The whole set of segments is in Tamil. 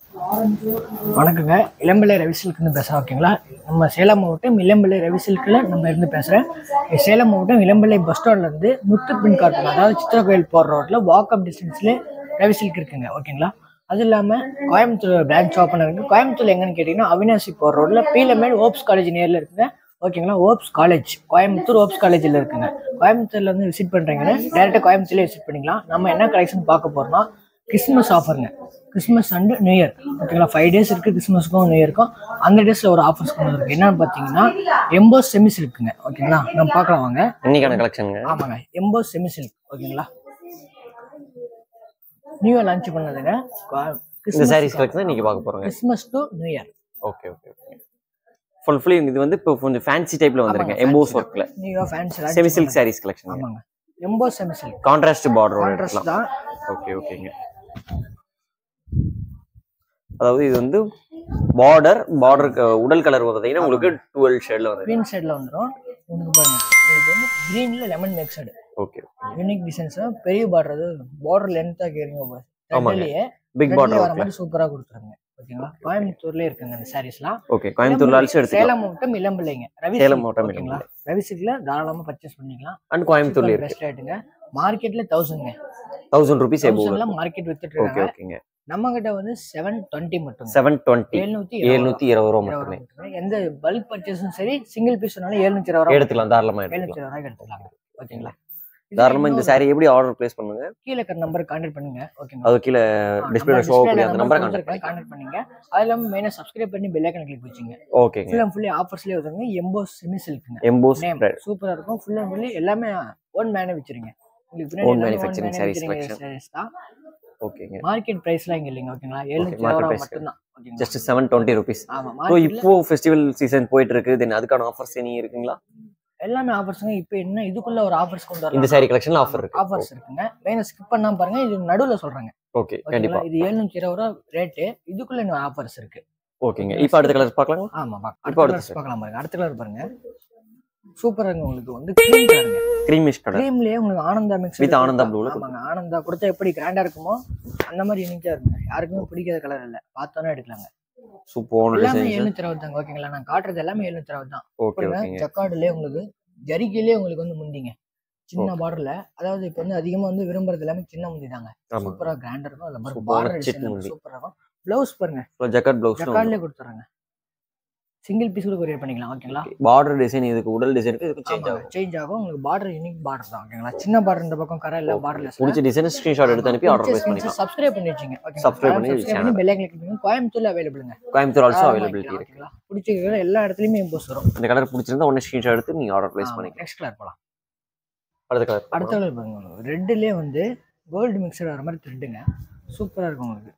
வணக்கங்க இளம்பிள்ளை ரவிசில்க்னு பேசுகிறேன் ஓகேங்களா நம்ம சேலம் மாவட்டம் இளம்பிள்ளை ரவிசில்கில் நம்ம இருந்து பேசுகிறேன் சேலம் மாவட்டம் இளம்பிள்ளை பஸ் ஸ்டாண்ட்லேருந்து முத்து பின் கார்டன் அதாவது சித்திர கோயில் போகிற ரோட்டில் வாக்கப் டிஸ்டன்ஸ்லேயே ரவிசில்க் இருக்குங்க ஓகேங்களா அது இல்லாமல் கோயம்புத்தூர் பிரான்ச் ஓப்பன் இருக்குது கோயம்புத்தூர் எங்கன்னு கேட்டிங்கன்னா அவினாசி போகிற ரோட்டில் பீலமேடு ஓப்ஸ் காலேஜ் நேரில் இருக்குங்க ஓகேங்களா ஓப்ஸ் காலேஜ் கோயம்புத்தூர் ஓப்ஸ் காலேஜில் இருக்குங்க கோயம்புத்தூர்ல வந்து விசிட் பண்ணுறீங்கன்னா டேரெக்டாக கோயம்புத்தூர்லேயே விசிட் பண்ணிக்கலாம் நம்ம என்ன கலெக்ஷன் பார்க்க போகிறோம்னா கிறிஸ்மஸ் ஆஃபருங்க கிறிஸ்மஸ் அண்டு நியூ இயர் ஓகேங்களா ஃபைவ் டேஸ் இருக்குது கிறிஸ்மஸ்க்கும் நியூ இயர்க்கும் அந்த டேஸில் ஒரு ஆஃபர்ஸ் கொண்டு வந்திருக்கு என்னன்னு பார்த்தீங்கன்னா எம்போஸ் செமி சில்க்குங்க ஓகேங்களா நம்ம பார்க்கலாம் வாங்க இன்னைக்கான கலெக்ஷனுங்க ஆமாங்க எம்போஸ் செமி சில்க் ஓகேங்களா நியூ இயர் லான்ச் பண்ணதுங்க இந்த சாரீஸ் கலெக்ஷன் இன்னைக்கு பார்க்க போறோங்க Christmas to new year okay okay okay full fully இது வந்து இப்போ கொஞ்சம் ஃபேன்சி டைப்ல வந்திருக்கு எம்போஸ் ஒர்க்ல new year fans semi silk sarees collection ஆமாங்க எம்போஸ் செமி சில்க் கான்ட்ராஸ்ட் பார்டரோட கான்ட்ராஸ்ட் எடுக்கலாம் தான் ஓகே ஓகேங்க அதாவது இது வந்து பார்டர் பார்டர் உடல் கலர் பார்த்தீங்கன்னா உங்களுக்கு டுவெல் ஷேட்ல வந்து க்ரீன் சைடில் வந்துடும் உங்களுக்கு பாருங்க இது வந்து க்ரீனில் lemon mixed okay unique designs பெரிய பார்டர் அது பார்டர் லென்த்தாக கேறீங்க ஆமாங்க. ரெட்லயே பிக் ரெட்லயே பார்டர் வர ஒர்க்ல மாதிரி சூப்பராக கொடுத்துருங்க ஓகேங்களா கோயம்புத்தூர்லேயே இருக்குங்க இந்த சாரீஸ்லாம் ஓகே கோயம்புத்தூர்ல அழிச்சு எடுத்துக்கலாம் சேலம் மாவட்டம் இளம்பிள்ளைங்க ரவி சேலம் silk, மாவட்டம் ஓகேங்களா ரவி சில்க்ல தாராளமா பர்ச்சேஸ் பண்ணிக்கலாம் அண்ட் கோயம்புத்தூர்ல இருக்கு பெஸ்ட் ரேட்டுங்க மார்க்கெட்ல தௌசண்ட்ங்க தௌசண்ட் ருபீஸ் எபோ தௌசண்ட்லாம் மார்க்கெட் வித்துட்டு ஓகே இருக்காங்க ஓகேங்க நம்ம கிட்ட வந்து செவன் டுவெண்ட்டி மட்டும் செவன் டுவெண்ட்டி எழுநூத்தி எழுநூத்தி இருபது ரூபா இருபது மட்டுமே ரூபாய். எந்த பல்க் பர்ச்சேஸும் சரி சிங்கிள் பீஸ் வேணாலும் எழுநூத்தி இருபது ரூபா எடுத்துக்கலாம் தாராளமா எடுத்துக்கலாம் எழுநூத்தி இருபது ரூபாய்க்கு எடுத்துக்கலாங்க ஓகேங்களா இதுல தாராளமா இந்த இன்னொரு சாரி எப்படி ஆர்டர் பிளேஸ் பண்ணுங்க கீழே இருக்கிற நம்பர் கான்டாக்ட் பண்ணுங்க ஓகேங்களா அது கீழே டிஸ்பிளே ஷோ ஆகக்கூடிய அந்த நம்பரை கான்டாக்ட் பண்ணி கான்டாக்ட் பண்ணுங்க அது இல்லாம மெயினா சப்ஸ்கிரைப் பண்ணி பெல் ஐக்கன் கிளிக் வச்சுங்க ஓகேங்க ஃபுல் அண்ட் ஃபுல்லி ஆஃபர்ஸ்லயே வருதுங்க எம்போஸ் செமி சில்க்குங்க எம்போஸ் நேம் சூப்பரா இருக்கும் ஃபுல் அண்ட் ஃபுல்லி எல்லாமே ஓன் மேனுஃபேக்சரிங் உங்களுக்கு Own manufacturing sarees collection. Sarees தான் ஓகேங்க மார்க்கெட் பிரைஸ்லாம் இங்க இல்லைங்க ஓகேங்களா எழுநூத்தி market ரூபா price மட்டும்தான் ஓகேங்களா ஜஸ்ட் செவன் டுவெண்ட்டி ருபீஸ் ஆமா ஸோ மார்க்கெட்ல இப்போ ஃபெஸ்டிவல் சீசன் போயிட்டு இருக்கு தென் அதுக்கான ஆஃபர்ஸ் இனி இருக்குங்களா எல்லாமே ஆஃபர்ஸ்ங்க இப்போ என்ன இதுக்குள்ள ஒரு ஆஃபர்ஸ் கொண்டு இந்த வரலாம் சாரி கலெக்ஷன்ல ஆஃபர் இருக்கு ஆஃபர்ஸ் இருக்குங்க மெயினா ஸ்கிப் பண்ணாம பாருங்க இது நடுவுல சொல்றாங்க ஓகே கண்டிப்பா ஓகேங்களா இது எழுநூத்தி இருபது ரூபா ரேட்டு இதுக்குள்ள இன்னும் ஆஃபர்ஸ் இருக்கு ஓகேங்க இப்போ அடுத்த கலர் பார்க்கலாம் ஆமா பாக்க- இப்போ அடுத்த அடுத்த கலர்ஸ் பார்க்கலாம் பாருங்க அடுத்த கலர் பாருங்க சூப்பராங்க உங்களுக்கு வந்து cream பாருங்க கிரீமிஷ் கலர் கிரீம்லயே உங்களுக்கு Ananda mix With Ananda blue ல ஆமாங்க ஆனந்தா கொடுத்தா எப்படி கிராண்டா இருக்குமோ அந்த மாதிரி யூனிக்கா இருக்குங்க யாருக்குமே பிடிக்காத கலர் இல்ல பார்த்தோன்னே எடுக்கலாங்க சூப்பரான எல்லாமே டிசைன்ஸ் எழுநூத்தி இருபது தாங்க ஓகேங்களா நான் காட்டுறது எல்லாமே எழுநூத்தி இருபது தான் ஓகே பாருங்க ஓகேங்க ஜக்கார்டுலயே உங்களுக்கு ஜரிகையிலே உங்களுக்கு வந்து முந்திங்க சின்ன பார்டர்ல அதாவது இப்போ வந்து அதிகமா வந்து விரும்புறது எல்லாமே சின்ன முந்தி தாங்க ஆமா சூப்பரா கிராண்டா இருக்கும் அதுல மாதிரி சூப்பரான பார்டர் சின்ன முந்தி. சூப்பரா இருக்கும் பிளவுஸ் பாருங்க ஜக்கட் பிளவுஸ் ஜக்கார்ட்லயே கொடுத்துறாங்க சிங்கிள் பீஸ் கூட கொரியர் பண்ணிக்கலாம் ஓகேங்களா பார்டர் டிசைன் இதுக்கு உடல் டிசைனுக்கு இதுக்கு சேஞ்ச் ஆகும் சேஞ்ச் ஆகும் உங்களுக்கு பார்டர் யூனிக் பார்டர் தான் ஓகேங்களா சின்ன பார்டர் இந்த பக்கம் கரை இல்ல பார்டர்லெஸ் பிடிச்ச டிசைன் ஸ்கிரீன்ஷாட் எடுத்து அனுப்பி ஆர்டர் பிளேஸ் பண்ணிக்கலாம் சப்ஸ்கிரைப் பண்ணி வச்சுங்க ஓகே Subscribe பண்ணி channel. பெல் ஐக்கன் கிளிக் பண்ணி கோயம்புத்தூர்ல அவைலபிளுங்க கோயம்புத்தூர் ஆல்சோ அவைலபிலிட்டி இருக்கு ஓகேங்களா பிடிச்சிருக்கிற எல்லா இடத்துலயுமே இம்போஸ் வரும் இந்த கலர் பிடிச்சிருந்தா ஒன்னு ஸ்கிரீன்ஷாட் எடுத்து நீங்க ஆர்டர் பிளேஸ் பண்ணிக்கலாம் நெக்ஸ்ட் கலர் போலாம் அடுத்த கலர் அடுத்த கலர் பாருங்க ரெட்டுலயே வந்து கோல்டு மிக்சர் வர மாதிரி த்ரெட்டுங்க சூப்பரா இருக்கும் உங்களுக்கு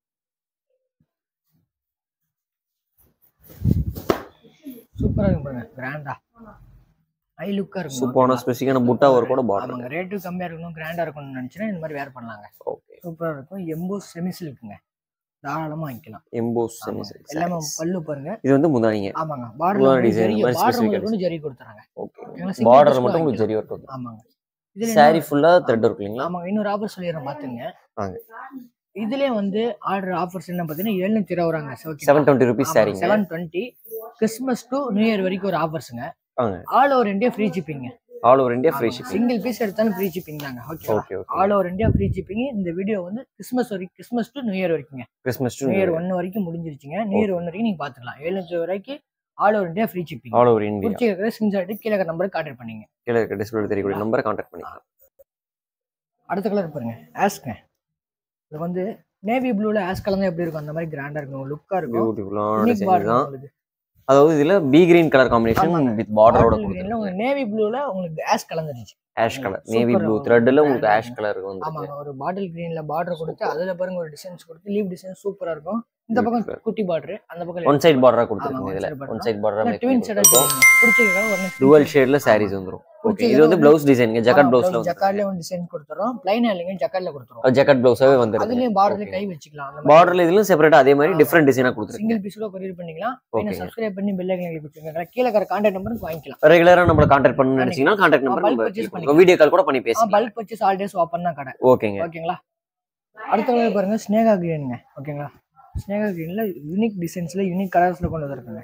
சூப்பரா இருக்கும் பாருங்க கிராண்டா ஐ லுக்கா இருக்கும் சூப்பரான ஸ்பெசிஃபிக்கான புட்டா ஒர்க்கோட பார்டர் ஆமாங்க ரேட்டு கம்மியா இருக்கணும் கிராண்டா இருக்கணும்னு நினைச்சீங்கன்னா இந்த மாதிரி வேர் பண்ணலாங்க ஓகே சூப்பரா இருக்கும் எம்போ செமிஸ் இருக்குங்க தாராளமா வாங்கிக்கலாம் எம்போஸ் ஆமா. எல்லாமே பல்லு பாருங்க இது வந்து முந்தானிங்க ஆமாங்க முன்னாடி பார்டர் design ஜரி மாதிரி பார்டர் specific உங்களுக்கு ஜரி கொடுத்துறாங்க ஓகே ஓகேங்களா? single பார்டர் piece மட்டும் கூட உங்களுக்கு ஜரி ஒர்க் வந்து ஆமாங்க இதுல சாரி என்ன- ஃபுல்லா த்ரெட் ஒர்க் இல்லைங்களா ஆமாங்க இன்னொரு ஆஃபர் சொல்லிடுறேன் பாத்துங்க வாங்க. இதுலயே வந்து ஆர்டர் ஆஃபர்ஸ் என்ன பாத்தீங்கன்னா எழுநூத்தி இருபது ரூபாங்க செவன் டுவெண்ட்டி ருபீஸ் சாரிங்க seven twenty Christmas to new year வரைக்கும் ஒரு ஆஃபர்ஸ்ங்க வாங்க ஆல் ஓவர் இந்தியா ஃப்ரீ ஷிப்பிங்க all over India free shipping single piece எடுத்தாலும் ஃப்ரீ ஷிப்பிங் தாங்க okay okay okay all over India free shipping இந்த வீடியோ வந்து கிறிஸ்மஸ் வரைக்கும் கிறிஸ்மஸ் டு நியூ இயர் வரைக்குங்க Christmas to new year one வரைக்கும் முடிஞ்சிருச்சுங்க நியூ இயர் ஒன் வரைக்கும் நீங்க பாத்துக்கலாம் எழுநூத்தி வரைக்கும் all over India free shipping all over India பிடிச்சிருக்கிற ஸ்கிரீன்ஷாட் கீழே இருக்கிற நம்பருக்கு கான்டாக்ட் பண்ணீங்க கீழே இருக்க டிஸ்பிளே தெரியக்கூடிய நம்பரை கான்டாக்ட் பண்ணிக்கலாம் அடுத்த கலர் பாருங்க ஆஸ்ங்க இது வந்து நேவி ப்ளூல ஆஸ் கலர் எப்படி இருக்கும் அந்த மாதிரி கிராண்டா இருக்கும் லுக்கா இருக்கும் பியூட்டிஃபுல்லான யூனிக் டிசைன் பார்டர் தான் உங்களுக்கு அதாவது இதுல பி கிரீன் கலர் காம்பினேஷன் ஆமாங்க. வித் பார்டரோட Bottle greenல உங்களுக்கு நேவி ப்ளூல உங்களுக்கு ஆஷ் கலந்துருச்சு ash colour Super navy blue இருக்கும். த்ரெட்ல உங்களுக்கு Brand ஆஷ் கலர் வந்து ஆமாங்க ஒரு பாட்டில் கிரீன்ல பார்டர் கொடுத்து அதுல பாருங்க ஒரு டிசைன்ஸ் கொடுத்து லீவ் டிசைன் சூப்பரா இருக்கும் இந்த பக்கம் Beautiful. குட்டி பார்டர் அந்த பக்கம் ஒன் சைடு பார்டரா ஆமாங்க, கொடுத்துருக்கீங்க one இதுல side border ஒன் சைடு பார்டரா மேக் ட்வின் செட் பிடிச்சிருக்கா ஒரு டுவல் ஷேட்ல சாரீஸ் வந்துரும் ஓகே இது வந்து பிளவுஸ் டிசைனுங்க ஜக்கட் பிளவுஸ்ல வந்து ஜக்கார்ட்ல ஒரு டிசைன் கொடுத்துறோம் பிளைனா இல்லைங்க ஜக்கார்ட்ல கொடுத்துறோம் ஜக்கட் பிளவுஸாவே வந்துருது அதுலயும் பார்டர்ல Okay. கை வச்சுக்கலாம் அந்த மாதிரி பார்டர்ல இதுலயும் செப்பரேட்டா அதே மாதிரி டிஃப்ரெண்ட் டிசைனா கொடுத்துருக்கீங்க சிங்கிள் பீஸ் கூட கொரியர் பண்ணிக்கலாம் Okay. சப்ஸ்கிரைப் பண்ணி பெல் ஐக்கன் கொடுத்துருங்க கீழே இருக்கிற கான்டாக்ட் நம்பருக்கு வாங்கிக்கலாம் ரெகுலரா நம்மள கான்டாக்ட் பண்ணணும்னு நினைச்சீங்கன்னா கான்டாக்ட் நம்பர் bulk நம்ம purchase பண்ணிக்கலாம். வீடியோ கால் கூட பண்ணி பேசலாம் bulk purchase all days open தான் கடை ஓகேங்க ஓகேங்களா அடுத்த கலர் பாருங்க ஸ்னேகா கிரீனுங்க ஓகேங்களா ஸ்னேகா கிரீன்ல யூனிக் டிசைன்ஸ்ல யூனிக் கலர்ஸ்ல கொண்டு வந்திருக்காங்க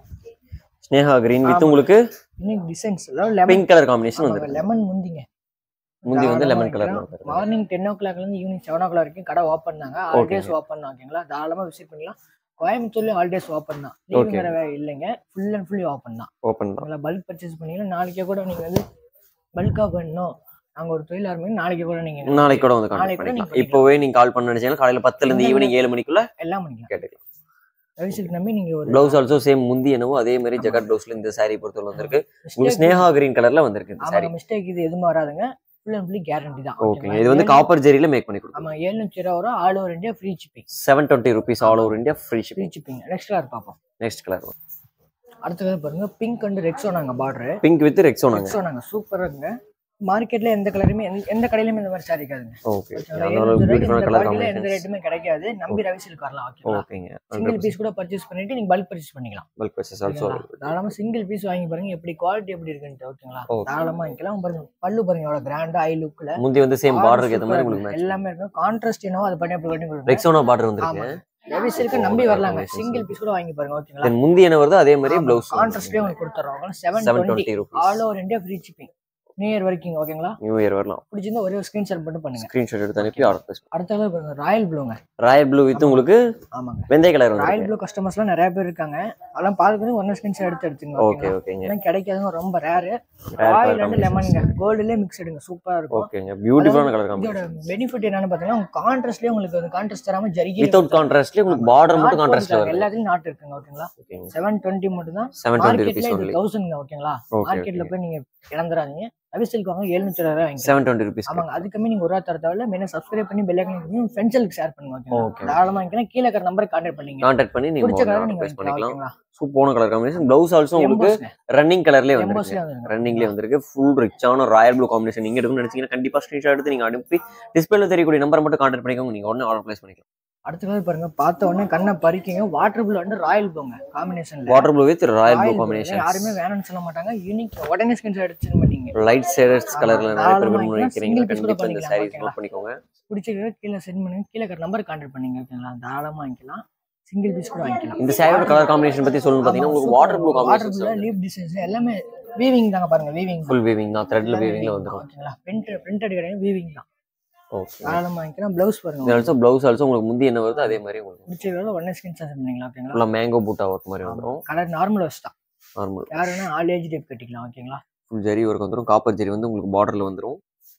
ஸ்னேகா கிரீன் வித் உங்களுக்கு யூனிக் டிசைன்ஸ் அதாவது லெமன் பிங்க் கலர் காம்பினேஷன் வந்துருக்கு லெமன் முந்திங்க முந்தி வந்து லெமன் கலர் மார்னிங் டென் ஓ கிளாக்ல இருந்து ஈவினிங் செவன் ஓ கிளாக் வரைக்கும் கடை ஓப்பன் தாங்க ஹாலிடேஸ் ஓப்பன் ஓகேங்களா தாராளமா விசிட் பண்ணலாம் கோயம்புத்தூர்லயும் ஹாலிடேஸ் ஓப்பன் தான் லீவ் வேற இல்லைங்க ஃபுல் அண்ட் ஃபுல்லி ஓப்பன் தான் ஓப்பன் தான் உங்களை பல்க் பர்ச்சேஸ் பண்ணீங்கன்னா நாளைக்கே கூட நீங்க வந்து பல்கா பண்ணணும் நாங்க ஒரு தொழில் ஆரம்பிங்க நாளைக்கு கூட நீங்க நாளைக்கு கூட வந்து கான்டாக்ட் நாளைக்கு கூட பண்ணிக்கலாம் நீங்க இப்போவே நீங்க கால் பண்ண நினைச்சீங்கன்னா காலையில பத்துல இருந்து ஈவினிங் ஏழு மணிக்குள்ள எல்லாம் பண்ணிக்கலாம் கேட்டுக்கலாம் ரவிசில்க் நம்பி நீங்க ஒரு பிளவுஸ் ஆல்சோ சேம் முந்தி என்னவோ அதே மாதிரி ஜெகட் பிளவுஸ்ல இந்த saree பொறுத்தவரை வந்திருக்கு உங்களுக்கு ஸ்னேகா கிரீன் கலர்ல வந்திருக்கு இந்த saree ஆமாங்க மிஸ்டேக் இது எதுவும் வராதுங்க ஃபுல் அண்ட் ஃபுல்லி கேரண்டி தான் ஓகேங்க இது வந்து காப்பர் ஜெரியில மேக் பண்ணி கொடுக்கும் ஆமா ஏழுநூத்தி இருபது ரூபா all over India free shipping seven twenty rupees all over India free free shipping shipping next colour பார்ப்போம் நெக்ஸ்ட் கலர் அடுத்தது பாருங்க பிங்க் அண்ட் ரெக்ஸோ நாங்க பார்டர் பிங்க் வித் ரெக்ஸோனாங்க ரெக்ஸோ நாங்க சூப்பரா இருக்குங்க மார்க்கெட்ல எந்த கலருமே எந்த- எந்த கடையிலுமே இந்த மாதிரி சாரி இருக்காதுங்க ஓகே ஓகேங்களா? அதனால எழுநூத்தி பியூட்டிஃபுல்லான இருபது கலர் இந்த எந்த காம்பினேஷன் ரேட்டுமே கிடைக்காது நம்பி ரவிசில்க் வரலாம் ஓகேங்களா ஓகேங்க சிங்கிள் பீஸ் கூட பர்ச்சேஸ் பண்ணிட்டு நீங்க பல்க் பர்ச்சேஸ் பண்ணிக்கலாம் பல்க் பர்ச்சேஸ் ஆல்சோ ஓகேங்களா? தாராளமா சிங்கிள் பீஸ் வாங்கி பாருங்க எப்படி குவாலிட்டி எப்படி இருக்குன்ட்டு ஓகேங்களா Okay. தாராளமா வாங்கிக்கலாம் பாருங்க பல்லு பாருங்க எவ்வளவு கிராண்டா ஐ லுக்ல முந்தி வந்து சேம் பார்டருக்கு ஏத்த மாதிரி உங்களுக்கு மேட்ச் எல்லாமே இருக்கும் கான்ட்ராஸ்ட் என்னவோ அது பண்ணி அப்படி பண்ணி கொடுங்க ரெக்ஸோனா பார்டர் வந்திருக்கு ரவிசில்க்கு நம்பி வரலாங்க சிங்கிள் பீஸ் கூட வாங்கி பாருங்க ஓகேங்களா தென் முந்தி என்ன வருதோ அதே மாதிரி பிளவுஸ் கான்ட்ராஸ்ட்லயே உங்களுக்கு கொடுத்துறோம் seven seven twenty twenty rupees all over India free shipping new year வரைக்கும் ஓகேங்களா நியூ இயர் வரலாம் பிடிச்சிருந்தா ஒரே ஒரு ஸ்கிரீன்ஷாட் மட்டும் பண்ணுங்க ஸ்கிரீன்ஷாட் எடுத்து அனுப்பி ஆர்டர் பிளேஸ் அடுத்த கலர் பாருங்க ராயல் ப்ளூங்க ராயல் ப்ளூ வித் உங்களுக்கு ஆமாங்க வெந்தய கலர் ராயல் வந்திருக்கு ப்ளூ கஸ்டமர்ஸ்லாம் நிறைய பேர் இருக்காங்க அதெல்லாம் பார்த்துட்டு ஒன்னு ஸ்கிரீன்ஷாட் எடுத்து எடுத்துங்க ஓகே ஓகேங்களா ஓகேங்க இதெல்லாம் கிடைக்காதுங்க ரொம்ப rare Rare royal colour and லெமனுங்க கோல்டுலேயே மிக்சடுங்க சூப்பரா இருக்கும் ஓகேங்க பியூட்டிஃபுல்லான கலர் இதோட காம்பினேஷன் பெனிஃபிட் என்னன்னு பார்த்தீங்கன்னா உங்க கான்ட்ராஸ்ட்லேயே உங்களுக்கு வந்து கான்ட்ராஸ்ட் தராம ஜரிகை வித்தவுட் கான்ட்ராஸ்ட்ல உங்களுக்கு பார்டர் மட்டும் கான்ட்ராஸ்ட்ல வருது எல்லாத்துலயும் நாட் இருக்குங்க ஓகேங்களா ஓகேங்க செவன் டுவெண்ட்டி மட்டும் தான் செவன் டுவெண்ட்டி மார்க்கெட்ல ருபீஸ் இது ஒன்லி தௌசண்ட்ங்க ஓகேங்களா ஓகே மார்க்கெட்ல போய் நீங்க இழந்துடாதீங்க ரவிசலுக்கு வாங்க எழுநூத்தி இருபது ரூபாய் வாங்கிக்கலாம் செவன் டுவெண்ட்டி ருபீஸ் ஆமாங்க அதுக்குமே நீங்க ஒரு ரூபா தர தேவையில்ல மெயினா சப்ஸ்கிரைப் பண்ணி பெல் ஐக்கன் பண்ணி ஃப்ரெண்ட்ஸுக்கு ஷேர் பண்ணுங்க ஓகேங்களா Okay. தாராளமா வாங்கிக்கலாம் கீழே இருக்கிற நம்பரை கான்டாக்ட் பண்ணீங்க கான்டாக்ட் பண்ணி நீங்க பிடிச்ச கலர் ஆர்டர் நீங்க பிளேஸ் வாங்கிக்கலாம் பண்ணிக்கலாம் ஓகேங்களா சூப்பரான கலர் காம்பினேஷன் பிளவுஸ் ஆல்சோ உங்களுக்கு எம்போஸ்ங்க ரன்னிங் கலர்லயே வந்திருக்கு எம்போஸ்ல வந்துருங்க ரன்னிங்லேயே வந்திருக்கு ஃபுல் ரிச்சான ராயல் ப்ளூ காம்பினேஷன் நீங்க எடுக்கணும்னு நினைச்சீங்கன்னா கண்டிப்பா ஸ்கிரீன்ஷாட் எடுத்து நீங்க அனுப்பி டிஸ்பிளேல தெரியக்கூடிய நம்பர் மட்டும் கான்டாக்ட் பண்ணிக்கோங்க நீங்க உடனே ஆர்டர் பிளேஸ் பண்ணிக்கலாம் அடுத்த கலர் பாருங்க பார்த்த உடனே கண்ணை பறிக்கீங்க வாட்டர் ப்ளூ வந்து ராயல் ப்ளூங்க காம்பினேஷன்ல water blue with royal blue combination யாருமே வேணும்னு சொல்ல மாட்டாங்க யூனிக் உடனே ஸ்கிரீன்ஷாட் எடுத்து மாட்டீங்க லைட் ஷேடர்ஸ் கலர்ல நிறைய பேர் தாராளமா விரும்பி நினைக்கிறீங்க single piece கூட கண்டிப்பா இந்த பண்ணிக்கலாம், சாரீஸ் ஓகேங்களா? நோட் பண்ணிக்கோங்க பிடிச்சிருக்க கீழே சென்ட் பண்ணுங்க கீழே இருக்கிற நம்பர் கான்டாக்ட் பண்ணீங்க ஓகேங்களா தாராளமா வாங்கிக்கலாம் சிங்கிள் பீஸ் கூட வாங்கிக்கலாம் இந்த சாரியோட கலர் காம்பினேஷன் பத்தி சொல்லணும் பாத்தீங்கன்னா உங்களுக்கு water blue water blue combination leaf designs எல்லாமே வீவிங் தாங்க பாருங்க வீவிங் ஃபுல் வீவிங் தான் த்ரெட்ல வீவிங்ல வந்துரும் ஓகேங்களா பிரிண்ட் பிரிண்டட் கிடையாது வீவிங் தான் ஓகே தாராளமா வாங்கிக்கலாம் ப்ளவுஸ் பாருங்க இது ஆல்சோ பிளவுஸ் ஆல்சோ உங்களுக்கு முந்தி என்ன வருதோ அதே மாதிரி உங்களுக்கு பிடிச்சதுல உடனே ஸ்கிரீன் ஷாட் பண்ணீங்களா ஓகேங்களா ஃபுல்லா மேங்கோ பூட்டா ஒர்க் மாதிரி வந்துரும் கலர் நார்மல் வச்சு தான் நார்மல் யார் வேணா ஆல் ஏஜ் டைப் கட்டிக்கலாம் ஓகேங்களா ஃபுல் ஜெரி ஒர்க் வந்துரும் காப்பர் ஜெரி வந்து உங்களுக்கு பார்டர்ல வந்துரும்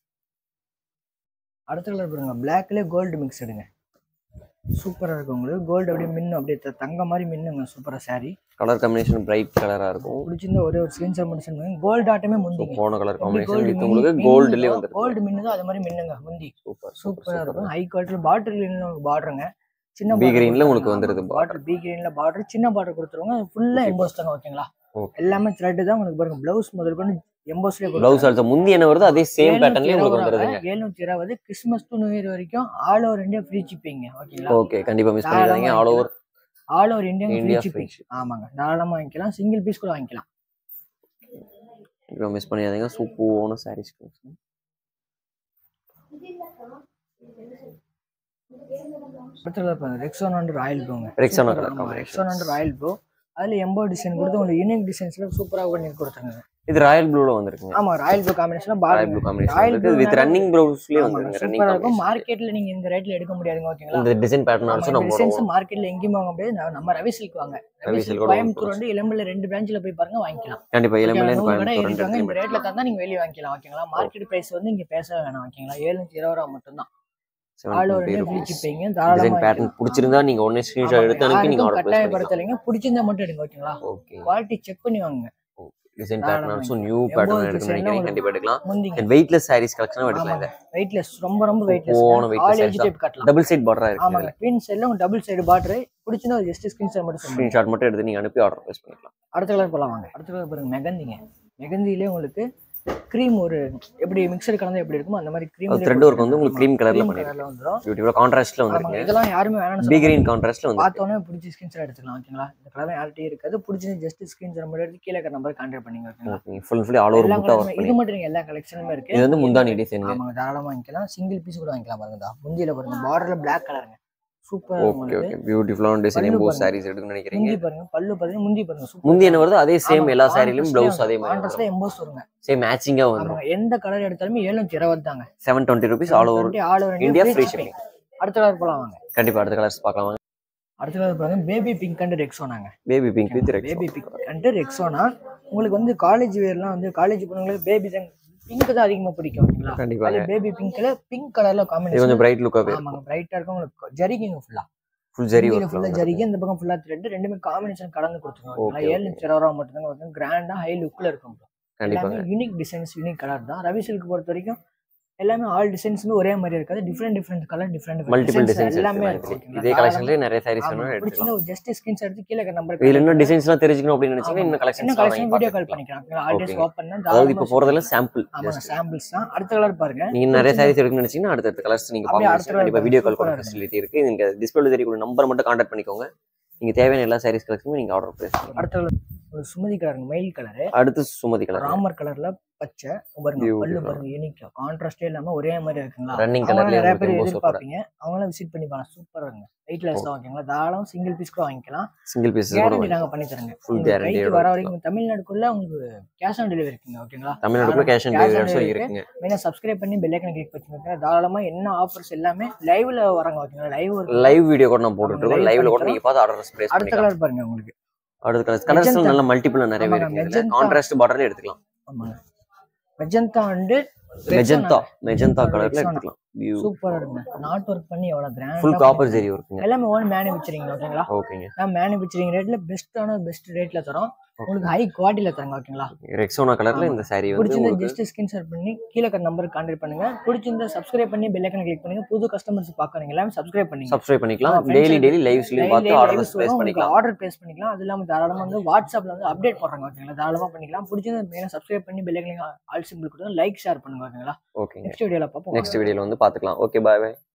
அடுத்த கலர் பாருங்க பிளாக்லேயே கோல்டு மிக்ஸ் எடுங்க சூப்பரா இருக்கும் உங்களுக்கு கோல்டு அப்படியே மின்னும் அப்படியே த- தங்க மாதிரி மின்னுங்க சூப்பரா saree கலர் காம்பினேஷன் பிரைட் கலரா இருக்கும் பிடிச்சிருந்தா ஒரே ஒரு ஸ்கிரீன் ஷாட் மட்டும் பண்ணுங்க கோல்டு ஆட்டமே So, முந்திங்க போன கலர் எப்படி காம்பினேஷன் gold வித் மின்னி- உங்களுக்கு கோல்டுலயே மின்னுதோ, வந்துருக்கு கோல்டு மின்னுதோ அது மாதிரி மின்னுங்க முந்தி சூப்பர் சூப்பரா இருக்கும் ஹை குவாலிட்டி பாட்டில் பார்டருங்க சின்ன B greenல உங்களுக்கு வந்துருது பாட்டில் பி கிரீன்ல பார்டர் சின்ன பார்டர் கொடுத்துருவாங்க ஃபுல்லா எம்போஸ் தாங்க ஓகேங்களா Okay. எல்லாமே த்ரெட் தான் உங்களுக்கு பாருங்க பிளவுஸ் முதல் கொண்டு எம்போஸ்லேயே பிளவுஸ் ஆல்சோ முந்தி என்ன வருதோ அதே சேம் பேட்டர்ன்லயே உங்களுக்கு வந்துருதுங்க எழுநூத்தி இருபது கிறிஸ்மஸ் டு நியூ இயர் வரைக்கும் ஆல் ஓவர் இந்தியா ஃப்ரீ ஷிப்பிங்க ஓகேங்களா ஓகே கண்டிப்பா மிஸ் பண்ணிடாதீங்க all over all over India free India shipping ஆமாங்க தாராளமா வாங்கிக்கலாம் சிங்கிள் பீஸ் கூட வாங்கிக்கலாம் கண்டிப்பா மிஸ் பண்ணிடாதீங்க சூப்பரான சாரீஸ் அடுத்தது ரெக்ஸான் அண்ட் ராயல் ப்ளூங்க Rexona colour combination. Rexona and royal blue அதுல எம்போ டிசைன் கொடுத்து உங்களுக்கு யூனிக் டிசைன்ஸ்ல சூப்பரா பண்ணி கொடுத்தாங்க இது ராயல் ப்ளூல வந்திருக்குங்க ஆமா royal blue combination royal blue combination royal இருக்கு வித் ரன்னிங் ப்ளவுஸ்லயே வந்துருங்க ரன்னிங் சூப்பரா இருக்கும் காம்பினேஷன் மார்க்கெட்ல நீங்க இந்த ரேட்ல எடுக்க முடியாதுங்க ஓகேங்களா இந்த டிசைன் பேட்டர்ன் ஆல்சோ நம்ம டிசைன்ஸ் மார்க்கெட்ல எங்கேயும் வாங்க முடியாது நம்ம- நம்ம ரவி சில்க் வாங்க ரவி ரவி சில்க் silk ஓட கோயம்புத்தூர் வந்து இளம்பில் ரெண்டு பிரான்ச்ல போய் பாருங்க வாங்கிக்கலாம் கண்டிப்பா இளமையில உங்க கடை கோயம்புத்தூர் இருக்காங்க இந்த ரெண்டு ரேட்ல தந்தா நீங்க வெளியே வாங்கிக்கலாம் ஓகேங்களா மார்க்கெட் பிரைஸ் வந்து இங்க பேச வேணாம் ஓகேங்களா ஏழுநூத்தி இருபது ரூபா மட்டும்தான் ஆல் ஓவர் இந்தியா ஃப்ரீ ஷிப்பிங்க டிசைன் தாராளமா பேட்டர்ன் பிடிச்சிருந்தா நீங்க உடனே ஸ்கிரீன்ஷாட் எடுத்து அனுப்பி நீங்க ஆர்டர் பிளேஸ் பண்ணிக்கலாம் கட்டாயப்படுத்தலைங்க பிடிச்சிருந்தா மட்டும் எடுங்க ஓகேங்களா ஓகே குவாலிட்டி செக் பண்ணி வாங்க டிசைன் தாராளமா பேட்டர்ன் ஆல்சோ நியூ எவ்வளவு பேட்டர்ன் design எடுக்கணும்னு ல நினைக்கிறீங்க உங்களுக்கு கண்டிப்பா எடுக்கலாம் முந்திங்க வெயிட்லெஸ் சாரீஸ் கலெக்ஷனும் எடுக்கலாம் ஆமாங்க இதை வெயிட்லெஸ் ரொம்ப ரொம்ப வெயிட்லெஸ் போன weightless all age sarees type கட்டலாம் டபுள் சைட் பார்டரா இருக்கு ஆமாங்க பின் சைடுல உங்களுக்கு டபுள் சைடு பார்டர் பிடிச்சிருந்தா ஜஸ்ட் ஸ்கிரீன்ஷாட் மட்டும் சொல்லுங்க ஸ்கிரீன்ஷாட் மட்டும் எடுத்து நீங்க அனுப்பி ஆர்டர் பிளேஸ் பண்ணிக்கலாம் அடுத்த கலர் போலாம் வாங்க அடுத்த கலர் பாருங்க மெகந்திங்க மெகந்திலே உங்களுக்கு க்ரீம் ஒரு எப்படி மிக்சர் கலந்து எப்படி இருக்குமோ அந்த மாதிரி க்ரீம் அது த்ரெட் ஒர்க் வந்து உங்களுக்கு க்ரீம் கலர்ல க்ரீம் பண்ணிருக்கு கலர்ல வந்துரும் பியூட்டிஃபுல்லா கான்ட்ராஸ்ட்ல ஆமாங்க வந்திருக்கு இதெல்லாம் யாருமே வேணாம்னு பி சொல்ல கிரீன் கான்ட்ராஸ்ட்ல வந்து பார்த்தோன்னே பிடிச்சி ஸ்கிரீன்ஷாட் எடுத்துக்கலாம் ஓகேங்களா இந்த கலர் யார்கிட்டயும் இருக்காது பிடிச்சி ஜஸ்ட் ஸ்கிரீன்ஷாட் மட்டும் எடுத்து கீழே இருக்கிற நம்பர் கான்டாக்ட் பண்ணிங்க ஓகேங்களா ஃபுல் ஃபுல்லி ஆல் ஓவர் எல்லா புட்டா colour ஒர்க் மே- இது பண்ணி மட்டும் நீங்க எல்லா கலெக்ஷனுமே இருக்கு இது வந்து முந்தானி டிசைன் ஆமாங்க தாராளமா வாங்கிக்கலாம் சிங்கிள் பீஸ் கூட வாங்கிக்கலாம் பாருங்க தா முந்தியில பாருங்க பார்டர்ல பிளாக் கலருங்க சூப்பர் ஓகே ஓகே பியூட்டிஃபுல்லான டிசைன் பல்லு எம்போஸ் பாருங்க. சாரீஸ் எடுக்கணும்னு நினைக்கிறீங்க முந்தி பாருங்க பல்லு பாத்தீங்கன்னா முந்தி பாருங்க சூப்பர் முந்தி என்ன வருதோ அதே சேம் எல்லா சாரிலையும் ப்ளவுஸ் அதே மாதிரி கான்ட்ராஸ்ட்ல எம்போஸ் வருங்க சேம் மேட்சிங்கா வந்துடும் ஆமாங்க எந்த கலர் எடுத்தாலுமே எழுநூத்தி இருபது தாங்க seven twenty rupees all over all over India India free free shipping அடுத்த கலர் போலாம் வாங்க கண்டிப்பா அடுத்த கலர்ஸ் பார்க்கலாம் வாங்க அடுத்த கலர் பாருங்க பேபி பிங்க் அண்ட் ரெக்ஸோனாங்க baby pink with baby pink and Rexona உங்களுக்கு வந்து காலேஜ் வேர்லாம் வந்து காலேஜ் பொண்ணுங்களுக்கு பேபி தான் பிங்க் தான் அதிகமா பிடிக்கும் ஓகேங்களா கண்டிப்பா அது பேபி பிங்க்ல பிங்க் கலர்ல இது காம்பினேஷன் கொஞ்சம் பிரைட் லுக்காவே இருக்கும் ஆமாங்க பிரைட்டா இருக்கும் உங்களுக்கு ஜரிகிங்க ஃபுல்லா ஃபுல் ஜரி ஃபுல்லா ஒர்க் ஜரிகை இந்த பக்கம் ஃபுல்லா த்ரெட் ரெண்டுமே காம்பினேஷன் கலந்து கொடுத்துருக்கோம் Okay, ஏழு லட்சம் ரூபா மட்டும் தாங்க கிராண்டா ஹை லுக்ல இருக்கும் bro. கண்டிப்பாங்க எல்லாமே யூனிக் டிசைன்ஸ் யூனிக் கலர் தான் ரவி சில்க் பொறுத்த வரைக்கும் எல்லாமே ஆல் டிசைன்ஸுமே ஒரே மாதிரி இருக்காது different different colour different multiple designs எல்லாமே இருக்கு இருக்கு இதே கலெக்ஷன்லயே நிறைய சாரீஸ் வேணும் எடுத்துக்கலாம் பிடிச்சிருந்தா ஒரு ஜஸ்ட் ஸ்கிரீன்ஷாட் எடுத்து கீழே நம்பர் இதுல இன்னும் டிசைன்ஸ்லாம் தெரிஞ்சுக்கணும் அப்படின்னு நினைச்சீங்கன்னா இன்னும் என்ன கலெக்ஷன்ஸ் கலெக்ஷன் வீடியோ கால் பண்ணிக்கலாம் ஆல்ரெடி Okay. ஓப்பன் அதாவது இப்போ போறதெல்லாம் சாம்பிள் ஆமாங்க சாம்பிள்ஸ் தான் அடுத்த கலர் பாருங்க நீங்க நிறைய சாரீஸ் எடுக்கணும்னு நினைச்சீங்கன்னா அடுத்த கலர்ஸ் நீங்க அப்படியே பார்க்கலாம் அடுத்த colour கண்டிப்பா வீடியோ கால் super பண்ண ஆ இருக்கும். ஃபெசிலிட்டி இருக்கு நீங்க டிஸ்பிளே தெரியக்கூடிய நம்பர் மட்டும் கான்டாக்ட் பண்ணிக்கோங்க நீங்க தேவையான எல்லா சாரீஸ் கலெக்ஷனும் நீங்க ஆர்டர் பிளேஸ் பண்ணலாம் அடுத்த colour ஒரு சுமதி கலருங்க மயில் கலர் அடுத்து சுமதி கலர் ராமர் கலர்ல பச்சை பாருங்க பல்லு Beautiful. பாருங்க யூனிக் கான்ட்ராஸ்டே இல்லாம ஒரே மாதிரி இருக்குங்களா ரன்னிங் அவங்க கலர்ல நிறைய பேர் ரொம்ப சூப்பரா எதிர்பார்ப்பீங்க அவங்களாம் விசிட் பண்ணி பாருங்க சூப்பரா இருக்குங்க வெயிட்லெஸ் தான் ஓகேங்களா தாராளம் சிங்கிள் பீஸ் கூட வாங்கிக்கலாம் சிங்கிள் பீசஸ் கூட கேரண்டி நாங்க பண்ணி தரங்க Full உங்களுக்கு guarantee கைக்கு யோட வர வரைக்கும் தமிழ்நாடுக்குள்ள உங்களுக்கு கேஷ் ஆன் டெலிவரி இருக்குங்க ஓகேங்களா தமிழ்நாட்டுக்குள்ள கேஷ் ஆன் Cash on டெலிவரிஸும் delivery இருக்குங்க மெயினாக சப்ஸ்கிரைப் பண்ணி பெல் ஐக்கன் கிளிக் பண்ணிக்கோங்க தாராளமா என்ன ஆஃபர்ஸ் எல்லாமே லைவ்ல வராங்க ஓகேங்களா லைவ் லைவ் வீடியோ கூட நான் போட்டுட்டு இருக்கோம் live லைவ்ல கூட பண்ணிக்கலாம். நீங்க பார்த்து ஆர்டர் பிளேஸ் அடுத்த பண்ணிக்கலாம் கலர் பாருங்க உங்களுக்கு அடுத்த கலர்ஸ் கலர்ஸ் Magenta. நல்ல மல்டிபிள் நிறையவே ஆமாங்க, இருக்கு Magenta. கான்ட்ராஸ்ட் பார்டர்ல எடுத்துக்கலாம் ஆமாங்க மெஜந்தா அண்டு மெஜந்தா மெஜந்தா கலர்ல Rexona. எடுத்துக்கலாம் வியூ சூப்பரா இருக்குங்க நாட் ஒர்க் பண்ணி எவ்வளவு ஃபுல் கிராண்ட் காப்பர் ஜெரி இருக்குங்க எல்லாமே ஓன் மேனுஃபேக்சரிங் ஓகேங்களா ஓகேங்க நான் மேனுஃபேக்சரிங் ரேட்ல பெஸ்ட்டான பெஸ்ட் ரேட்ல தரோம் உங்களுக்கு ஹை குவாலிட்டியில தராங்க ஓகேங்களா ரெக்ஸோனா கலர்ல இந்த சாரி வந்து பிடிச்சிருந்தா உங்களுக்கு ஜஸ்ட் ஸ்கிரீன்ஷாட் பண்ணி கீழே இருக்க நம்பருக்கு கான்டாக்ட் பண்ணுங்க பிடிச்சிருந்தா சப்ஸ்கிரைப் பண்ணி பெல் ஐக்கன் கிளிக் பண்ணுங்க புது கஸ்டமர்ஸ் பார்க்கறீங்க எல்லாமே சப்ஸ்கிரைப் பண்ணீங்க சப்ஸ்கிரைப் பண்ணிக்கலாம் ஆமா, டெய்லி friends டெய்லி லைவ்ஸ்லயும் பார்த்து ஆர்டர் பிளேஸ் பண்ணிக்கலாம் ஆர்டர் பிளேஸ் பண்ணிக்கலாம் அது இல்லாம தாராளமா வந்து வாட்ஸ்அப்ல வந்து அப்டேட் போடுறாங்க ஓகேங்களா தாராளமா பண்ணிக்கலாம் பிடிச்சது மெயினா சப்ஸ்கிரைப் பண்ணி பெல் ஐக்கன் ஆல் சிம்பிள் கொடுத்து லைக் ஷேர் பண்ணுங்க ஓகேங்களா ஓகேங்க நெக்ஸ்ட் வீடியோல பார்ப்போம் நெக்ஸ்ட் வீடியோல வந்து பாத்துக்கலாம் ஓகே பாய் பாய்